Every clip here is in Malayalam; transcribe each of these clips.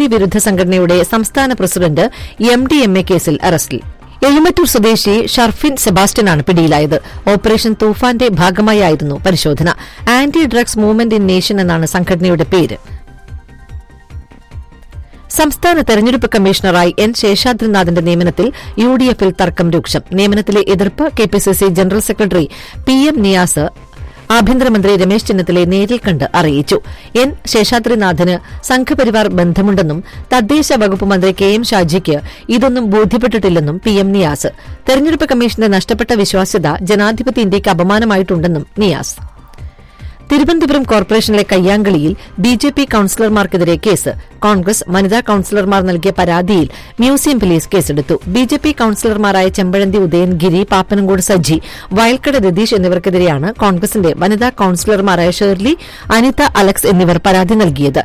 വിരുദ്ധ സംഘടനയുടെ സംസ്ഥാന president M D M A കേസിൽ അറസ്റ്റിൽ എഴുമറ്റൂർ സ്വദേശി ഷർഫിൻ സെബാസ്റ്റ്യനാണ് പിടിയിലായത് ഓപ്പറേഷൻ തൂഫാന്റെ ഭാഗമായായിരുന്നു പരിശോധന anti drugs movement in nation എന്നാണ് സംഘടനയുടെ പേര് സംസ്ഥാന തെരഞ്ഞെടുപ്പ് കമ്മീഷണറായി എൻ ശേഷാദ്രിനാഥിന്റെ നിയമനത്തിൽ യു ഡി എഫിൽ തർക്കം രൂക്ഷം നിയമനത്തിലെ എതിർപ്പ് K P C C general secretary P M Niyas ആഭ്യന്തരമന്ത്രി രമേശ് ചെന്നിത്തലയെ നേരിൽ കണ്ട് അറിയിച്ചു എൻ ശേഷാദ്രിനാഥന് സംഘപരിവാർ ബന്ധമുണ്ടെന്നും തദ്ദേശ വകുപ്പ് മന്ത്രി കെ എം ഷാജിക്ക് ഇതൊന്നും ബോധ്യപ്പെട്ടിട്ടില്ലെന്നും പി എം നിയാസ് തെരഞ്ഞെടുപ്പ് കമ്മീഷന്റെ നഷ്ടപ്പെട്ട വിശ്വാസ്യത ജനാധിപത്യ ഇന്ത്യയ്ക്ക് അപമാനമായിട്ടുണ്ടെന്നും നിയാസ് തിരുവനന്തപുരം കോർപ്പറേഷനിലെ കയ്യാങ്കളിയിൽ ബി ജെ പി കൌൺസിലർമാർക്കെതിരെ കേസ് കോൺഗ്രസ് വനിതാ കൌൺസിലർമാർ നൽകിയ പരാതിയിൽ മ്യൂസിയം പോലീസ് കേസെടുത്തു ബി ജെ പി കൌൺസിലർമാരായ ചെമ്പഴന്തി ഉദയൻ ഗിരി പാപ്പനംകോട് സജ്ജി വയൽക്കട രതീഷ് എന്നിവർക്കെതിരെയാണ് കോൺഗ്രസിന്റെ വനിതാ കൌൺസിലർമാരായ ഷേർലി അനിത അലക്സ് എന്നിവർ പരാതി നൽകിയത്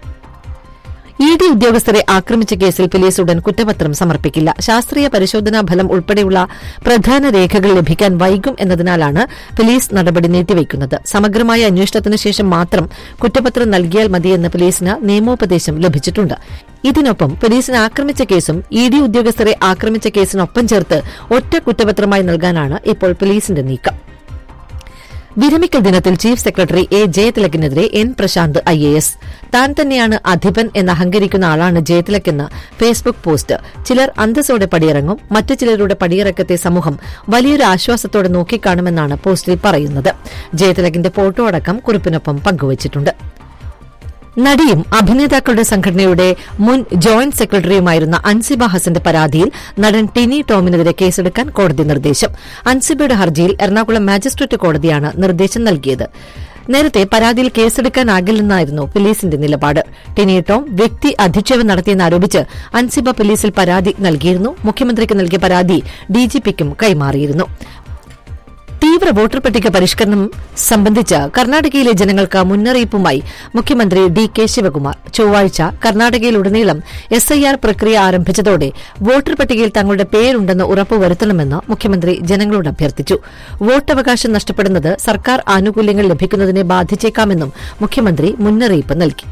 ഇ ഡി ഉദ്യോഗസ്ഥരെ ആക്രമിച്ച കേസിൽ പോലീസ് ഉടൻ കുറ്റപത്രം സമർപ്പിക്കില്ല ശാസ്ത്രീയ പരിശോധനാ ഫലം ഉൾപ്പെടെയുള്ള പ്രധാന രേഖകൾ ലഭിക്കാൻ വൈകും എന്നതിനാലാണ് പോലീസ് നടപടി നീട്ടിവയ്ക്കുന്നത് സമഗ്രമായ അന്വേഷണത്തിന് ശേഷം മാത്രം കുറ്റപത്രം നൽകിയാൽ മതിയെന്ന് പോലീസിന് നിയമോപദേശം ലഭിച്ചിട്ടുണ്ട് ഇതിനൊപ്പം പോലീസിനെ ആക്രമിച്ച കേസും ഇ ഡി ഉദ്യോഗസ്ഥരെ ആക്രമിച്ച കേസിനൊപ്പം ചേർത്ത് ഒറ്റ കുറ്റപത്രമായി നൽകാനാണ് ഇപ്പോൾ പോലീസിന്റെ നീക്കം വിരമിക്കൽ ദിനത്തിൽ ചീഫ് സെക്രട്ടറി എ ജയതിലകിനെതിരെ N Prashanth I A S താൻ തന്നെയാണ് അധിപൻ എന്ന് അഹങ്കരിക്കുന്ന ആളാണ് ജയതിലകെന്ന് ഫേസ്ബുക്ക് പോസ്റ്റ് ചിലർ അന്തസ്സോടെ പടിയിറങ്ങും മറ്റു ചിലരുടെ പടിയിറക്കത്തെ സമൂഹം വലിയൊരു ആശ്വാസത്തോടെ നോക്കിക്കാണുമെന്നാണ് പോസ്റ്റിൽ പറയുന്നത് ജയതിലകിന്റെ ഫോട്ടോ അടക്കം കുറിപ്പിനൊപ്പം പങ്കുവച്ചിട്ടുണ്ട് നടിയും അഭിനേതാക്കളുടെ സംഘടനയുടെ മുൻ ജോയിന്റ് സെക്രട്ടറിയുമായിരുന്ന അൻസിബ ഹസന്റെ പരാതിയിൽ നടൻ ടിനി ടോമിനെതിരെ കേസെടുക്കാൻ കോടതി നിർദ്ദേശം അൻസിബയുടെ ഹർജിയിൽ എറണാകുളം മാജിസ്ട്രേറ്റ് കോടതിയാണ് നിർദ്ദേശം നൽകിയത് നേരത്തെ പരാതിയിൽ കേസെടുക്കാനാകില്ലെന്നായിരുന്നു പോലീസിന്റെ നിലപാട് ടിനി ടോം വ്യക്തി അധിക്ഷേപം നടത്തിയെന്നാരോപിച്ച് അൻസിബ പോലീസിൽ പരാതി നൽകിയിരുന്നു മുഖ്യമന്ത്രിക്ക് നൽകിയ പരാതി ഡിജിപിക്കും കൈമാറിയിരുന്നു തീവ്ര വോട്ടർ പട്ടിക പരിഷ്കരണം സംബന്ധിച്ച് കർണാടകയിലെ ജനങ്ങൾക്ക് മുന്നറിയിപ്പുമായി മുഖ്യമന്ത്രി ഡി കെ ശിവകുമാർ ചൊവ്വാഴ്ച കർണാടകയിലുടനീളം എസ് ഐ ആർ പ്രക്രിയ ആരംഭിച്ചതോടെ വോട്ടർ പട്ടികയിൽ തങ്ങളുടെ പേരുണ്ടെന്ന് ഉറപ്പുവരുത്തണമെന്ന് മുഖ്യമന്ത്രി ജനങ്ങളോട് അഭ്യർത്ഥിച്ചു വോട്ടവകാശം നഷ്ടപ്പെടുന്നത് സർക്കാർ ആനുകൂല്യങ്ങൾ ലഭിക്കുന്നതിനെ ബാധിച്ചേക്കാമെന്നും മുഖ്യമന്ത്രി മുന്നറിയിപ്പ് നൽകി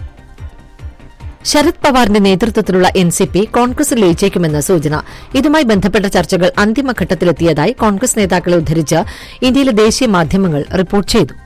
ശരത് പവാറിന്റെ നേതൃത്വത്തിലുള്ള എൻ സി പി കോൺഗ്രസിൽ ലയിച്ചേക്കുമെന്ന് സൂചന ഇതുമായി ബന്ധപ്പെട്ട ചർച്ചകൾ അന്തിമഘട്ടത്തിലെത്തിയതായി കോൺഗ്രസ് നേതാക്കളെ ഉദ്ധരിച്ച് ഇന്ത്യയിലെ ദേശീയ മാധ്യമങ്ങൾ റിപ്പോർട്ട് ചെയ്തു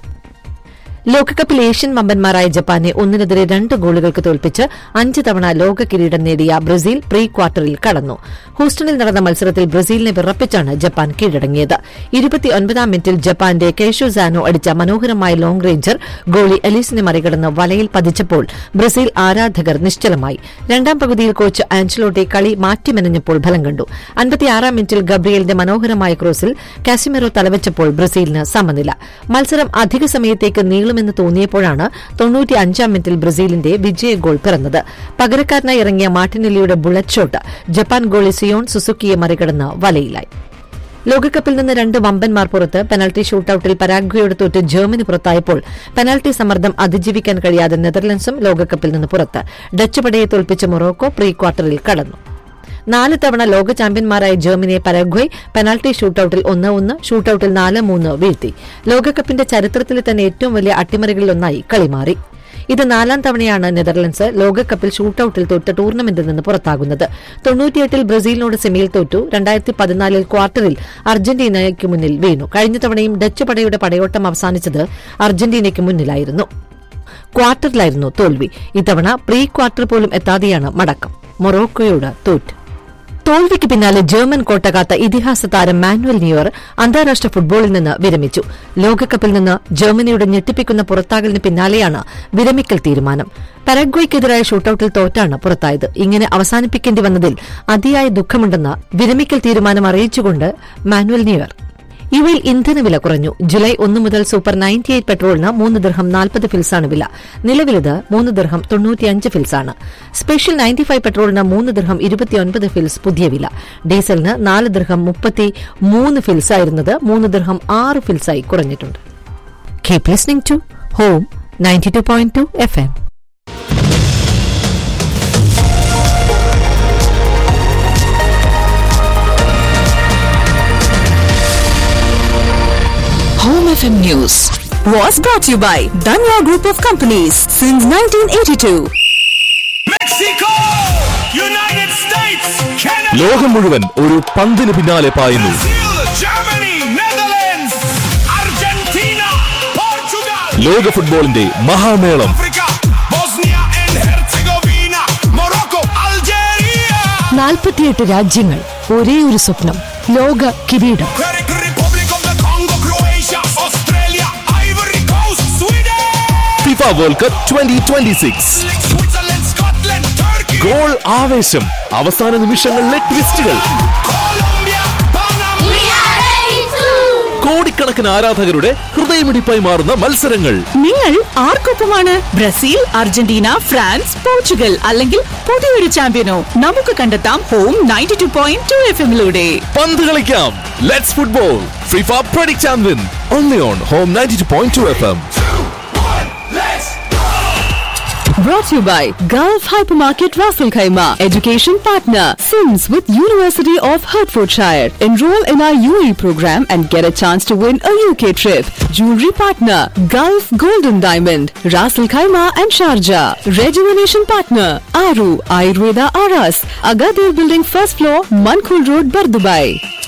ലോകകപ്പിൽ ഏഷ്യൻ വമ്പന്മാരായ ജപ്പാനെ ഒന്നിനെതിരെ രണ്ട് ഗോളുകൾക്ക് തോൽപ്പിച്ച് അഞ്ച് തവണ ലോക കിരീടം നേടിയ ബ്രസീൽ പ്രീ ക്വാർട്ടറിൽ കടന്നു ഹൂസ്റ്റണിൽ നടന്ന മത്സരത്തിൽ ബ്രസീലിനെ വിറപ്പിച്ചാണ് ജപ്പാൻ കീഴടങ്ങിയത് ഇരുപത്തിയൊൻപതാം മിനിറ്റിൽ ജപ്പാന്റെ കേഷുസാനോ അടിച്ച മനോഹരമായ ലോങ് റേഞ്ചർ ഗോളി എലീസിനെ മറികടന്ന് വലയിൽ പതിച്ചപ്പോൾ ബ്രസീൽ ആരാധകർ നിശ്ചലമായി രണ്ടാം പകുതിയിൽ കോച്ച് ആഞ്ചലോട്ടി കളി മാറ്റിമെനഞ്ഞപ്പോൾ ഫലം കണ്ടു അൻപത്തിയാറാം മിനിറ്റിൽ ഗബ്രിയലിന്റെ മനോഹരമായ ക്രോസിൽ കാസിമെറോ തലവെച്ചപ്പോൾ ബ്രസീലിന് സമനില മത്സരം അധിക സമയത്തേക്ക് നീളുമെന്ന് തോന്നിയപ്പോഴാണ് തൊണ്ണൂറ്റി അഞ്ചാം മിനിറ്റിൽ ബ്രസീലിന്റെ വിജയ ഗോൾ പിറന്നത് പകരക്കാരനായി ഇറങ്ങിയ മാർട്ടിനെല്ലിയുടെ bullet shot Japan goalie Zion സുസുക്കിയെ മറികടന്ന് വലയിലായി ലോകകപ്പിൽ നിന്ന് രണ്ട് വമ്പന്മാർ പുറത്ത് പെനൽറ്റി ഷൂട്ടൌട്ടിൽ പരാഗ്വയോട് തോറ്റ് ജർമ്മനി പുറത്തായപ്പോൾ പെനൽറ്റി സമ്മർദ്ദം അതിജീവിക്കാൻ കഴിയാതെ നെതർലൻഡ്സും ലോകകപ്പിൽ നിന്ന് പുറത്ത് ഡച്ച് പടയെ തോൽപ്പിച്ച മൊറോക്കോ പ്രീ ക്വാർട്ടറിൽ കടന്നു നാല് തവണ ലോക ചാമ്പ്യന്മാരായ ജർമ്മനിയെ പരഗ്വയ് പെനാൽറ്റി ഷൂട്ടൌട്ടിൽ ഒന്ന് ഒന്ന് ഷൂട്ടൌട്ടിൽ നാല് മൂന്ന് വീഴ്ത്തി ലോകകപ്പിന്റെ ചരിത്രത്തിലെ തന്നെ ഏറ്റവും വലിയ അട്ടിമറികളിലൊന്നായി കളി മാറി ഇത് നാലാം തവണയാണ് നെതർലൻഡ്സ് ലോകകപ്പിൽ ഷൂട്ടൌട്ടിൽ തോറ്റ ടൂർണമെന്റിൽ നിന്ന് പുറത്താകുന്നത് തൊണ്ണൂറ്റിയെട്ടിൽ ബ്രസീലിനോട് സെമിയിൽ തോറ്റു രണ്ടായിരത്തി പതിനാലിൽ ക്വാർട്ടറിൽ അർജന്റീനയ്ക്ക് മുന്നിൽ വീണു കഴിഞ്ഞ തവണയും ഡച്ച് പടയുടെ പടയോട്ടം അവസാനിച്ചത് അർജന്റീനയ്ക്ക് മുന്നിലായിരുന്നു ക്വാർട്ടറിലായിരുന്നു തോൽവി ഇത്തവണ പ്രീ ക്വാർട്ടർ പോലും എത്താതെയാണ് മടക്കം മൊറോക്കോയോട് തോറ്റു തോൽവിക്ക് പിന്നാലെ ജർമ്മൻ കോട്ടകാത്ത ഇതിഹാസ താരം മാനുവൽ ന്യൂയർ അന്താരാഷ്ട്ര ഫുട്ബോളിൽ നിന്ന് വിരമിച്ചു ലോകകപ്പിൽ നിന്ന് ജർമ്മനിയുടെ ഞെട്ടിപ്പിക്കുന്ന പുറത്താകലിന് പിന്നാലെയാണ് വിരമിക്കൽ തീരുമാനം പരഗ്വയ്ക്കെതിരായ ഷൂട്ടൌട്ടിൽ തോറ്റാണ് പുറത്തായത് ഇങ്ങനെ അവസാനിപ്പിക്കേണ്ടി വന്നതിൽ അതിയായ ദുഃഖമുണ്ടെന്ന് വിരമിക്കൽ തീരുമാനം അറിയിച്ചുകൊണ്ട് മാനുവൽ ന്യൂയർ ഇവയിൽ ഇന്ധനവില കുറഞ്ഞു ജൂലൈ ഒന്ന് മുതൽ സൂപ്പർ നയൻറ്റി എയ്റ്റ് പെട്രോളിന് മൂന്ന് ദിർഹം നാൽപ്പത് ഫിൽസാണ് വില നിലവിലിത് മൂന്ന് ദിർഹം തൊണ്ണൂറ്റിയഞ്ച് ഫിൽസാണ് സ്പെഷ്യൽ നയൻറ്റി ഫൈവ് പെട്രോളിന് മൂന്ന് ദിർഹം ഇരുപത്തിയൊൻപത് ഫിൽസ് പുതിയ വില ഡീസലിന് നാല് ദിർഹം മുപ്പത്തി മൂന്ന് ഫിൽസായിരുന്നത് മൂന്ന് ദിർഹം ആറ് ഫിൽസായി കുറഞ്ഞിട്ടുണ്ട് keep listening to home ninety two point two F M Home FM News was brought to you by Danya Group of Companies since 1982. ലോകം മുഴുവൻ ഒരു പന്തിന് പിന്നാലെ പായുന്നു Brazil, Germany, Netherlands, Argentina, Portugal, ലോക ഫുട്ബോളിന്റെ മഹാമേളം Africa, Bosnia and Herzegovina, Morocco, Algeria, നാൽപ്പത്തിയെട്ട് രാജ്യങ്ങൾ ഒരേ ഒരു സ്വപ്നം ലോക കിരീടം Republic of the Congo, Croatia, Australia, Ivory Coast, Sweden, FIFA World Cup twenty twenty six Switzerland, Scotland, Turkey, ഗോൾ ആവേശം അവസാന നിമിഷങ്ങളിലെ ട്വിസ്റ്റുകൾ Colombia, Panama. കോടിക്കണക്കിന് ആരാധകരുടെ ഹൃദയമിടിപ്പായി മാറുന്ന മത്സരങ്ങൾ നിങ്ങൾ ആർക്കൊപ്പമാണ് ബ്രസീൽ അർജന്റീന ഫ്രാൻസ് പോർച്ചുഗൽ അല്ലെങ്കിൽ പുതിയൊരു ചാമ്പ്യനോ നമുക്ക് കണ്ടെത്താം home ninety two point two F എമ്മിലൂടെ പന്ത് കളിക്കാം let's football FIFA predict champion only on home ninety two point two F M Brought to you by Gulf Hypermarket Raffle Khaima, education partner, Sims with University of Hertfordshire. Enroll in our UAE program and get a chance to win a UK trip. Jewelry partner, Gulf Golden Diamond, Raffle Khaima and Sharjah. Rejuvenation partner, Aru Ayurveda Aras, Agadir Building first floor, Mankul Road, Bardubai.